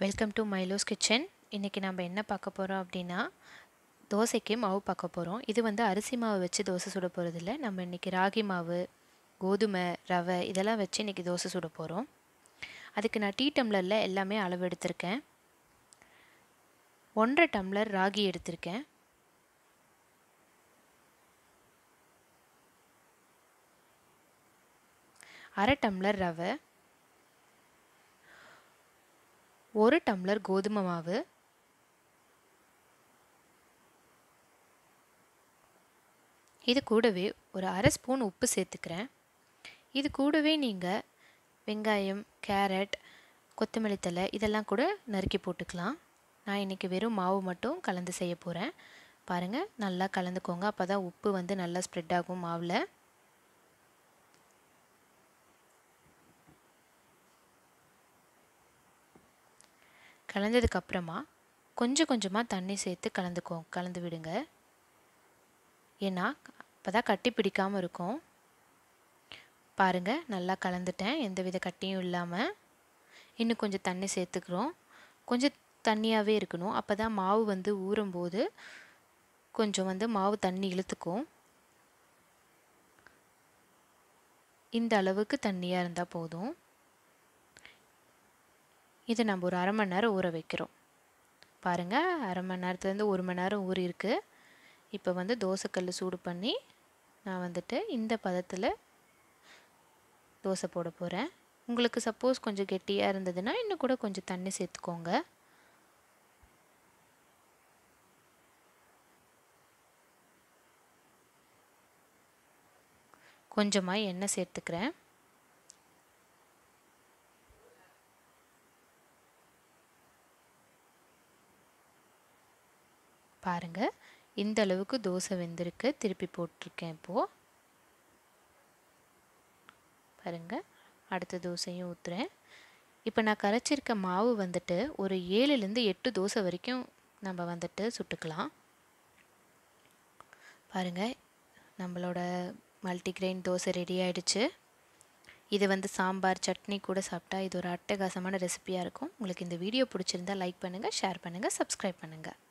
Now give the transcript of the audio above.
welcome to மைலோஸ் kitchen இன்றைக்கி நம்ம என்ன பார்க்க போகிறோம் அப்படின்னா தோசைக்கு மாவு பார்க்க போகிறோம் இது வந்து அரிசி மாவு வச்சு தோசை சுட போகிறதில்ல நம்ம இன்றைக்கி ராகி மாவு கோதுமை ரவை இதெல்லாம் வச்சு இன்றைக்கி தோசை சுட போகிறோம் அதுக்கு நான் டீ டம்ளரில் எல்லாமே அளவு எடுத்திருக்கேன் ஒன்றரை டம்ளர் ராகி எடுத்திருக்கேன் அரை டம்ளர் ரவை ஒரு டம்ளர் கோதுமை மாவு இது கூடவே ஒரு அரை ஸ்பூன் உப்பு சேர்த்துக்கிறேன் இது கூடவே நீங்கள் வெங்காயம் கேரட் கொத்தமல்லி தழை இதெல்லாம் கூட நறுக்கி போட்டுக்கலாம் நான் இன்றைக்கி வெறும் மாவு மட்டும் கலந்து செய்ய போகிறேன் பாருங்கள் நல்லா கலந்துக்கோங்க அப்போ தான் உப்பு வந்து நல்லா ஸ்ப்ரெட் ஆகும் மாவில் கலந்ததுக்கப்புறமா கொஞ்சம் கொஞ்சமாக தண்ணி சேர்த்து கலந்துக்கோ கலந்து விடுங்க ஏன்னா அப்போ தான் கட்டி பிடிக்காமல் இருக்கும் பாருங்கள் நல்லா கலந்துட்டேன் எந்த வித கட்டியும் இல்லாமல் இன்னும் கொஞ்சம் தண்ணி சேர்த்துக்கிறோம் கொஞ்சம் தண்ணியாகவே இருக்கணும் அப்போ தான் மாவு வந்து ஊறும்போது கொஞ்சம் வந்து மாவு தண்ணி இழுத்துக்கும் இந்த அளவுக்கு தண்ணியாக இருந்தால் போதும் இது நம்ம ஒரு அரை மணி நேரம் ஊற வைக்கிறோம் பாருங்கள் அரை மணி நேரத்துலேருந்து ஒரு மணி நேரம் ஊறி இருக்கு இப்போ வந்து தோசைக்கல் சூடு பண்ணி நான் வந்துட்டு இந்த பதத்தில் தோசை போட போகிறேன் உங்களுக்கு சப்போஸ் கொஞ்சம் கெட்டியாக இருந்ததுன்னா இன்னும் கூட கொஞ்சம் தண்ணி சேர்த்துக்கோங்க கொஞ்சமாக எண்ணெய் சேர்த்துக்கிறேன் பாருங்கள் இந்த அளவுக்கு தோசை வெந்திருக்கு திருப்பி போட்டிருக்கேன் இப்போது பாருங்கள் அடுத்த தோசையும் ஊற்றுறேன் இப்போ நான் கரைச்சிருக்க மாவு வந்துட்டு ஒரு ஏழுலேருந்து எட்டு தோசை வரைக்கும் நம்ம வந்துட்டு சுட்டுக்கலாம் பாருங்கள் நம்மளோட மல்டிக்ரெயின் தோசை ரெடி ஆயிடுச்சு இது வந்து சாம்பார் சட்னி கூட சாப்பிட்டா இது ஒரு அட்டகாசமான ரெசிபியாக இருக்கும் உங்களுக்கு இந்த வீடியோ பிடிச்சிருந்தா லைக் பண்ணுங்கள் ஷேர் பண்ணுங்கள் சப்ஸ்கிரைப் பண்ணுங்கள்